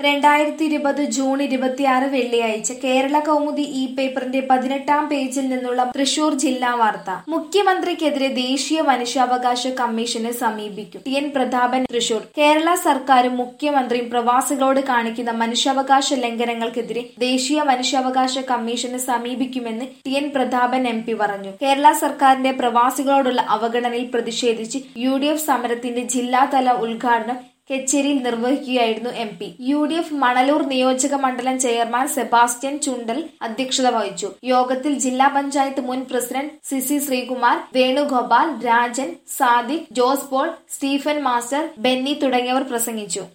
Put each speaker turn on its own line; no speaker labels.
രണ്ടായിരത്തി ഇരുപത് ജൂൺ ഇരുപത്തിയാറ് വെള്ളിയാഴ്ച കേരള കൗമുദി ഇ പേപ്പറിന്റെ പതിനെട്ടാം പേജിൽ നിന്നുള്ള തൃശൂർ ജില്ലാ വാർത്ത മുഖ്യമന്ത്രിക്കെതിരെ ദേശീയ മനുഷ്യാവകാശ കമ്മീഷനെ സമീപിക്കും ടി എൻ പ്രതാപൻ തൃശൂർ കേരള സർക്കാരും മുഖ്യമന്ത്രിയും പ്രവാസികളോട് കാണിക്കുന്ന മനുഷ്യാവകാശ ലംഘനങ്ങൾക്കെതിരെ ദേശീയ മനുഷ്യാവകാശ കമ്മീഷനെ സമീപിക്കുമെന്ന് T N Prathapan M P പറഞ്ഞു കേരള സർക്കാരിന്റെ പ്രവാസികളോടുള്ള അവഗണനയിൽ പ്രതിഷേധിച്ച് യു ഡി എഫ് സമരത്തിന്റെ ജില്ലാതല ഉദ്ഘാടനം കെച്ചേരിയിൽ നിർവഹിക്കുകയായിരുന്നു M P U D F Manalur നിയോജക മണ്ഡലം ചെയർമാൻ സെബാസ്റ്റ്യൻ ചുണ്ടൽ അധ്യക്ഷത വഹിച്ചു യോഗത്തിൽ ജില്ലാ പഞ്ചായത്ത് മുൻ president C C Sreekumar Venugopal Rajan Sadiq Jose Paul Stephen master Benny തുടങ്ങിയവർ പ്രസംഗിച്ചു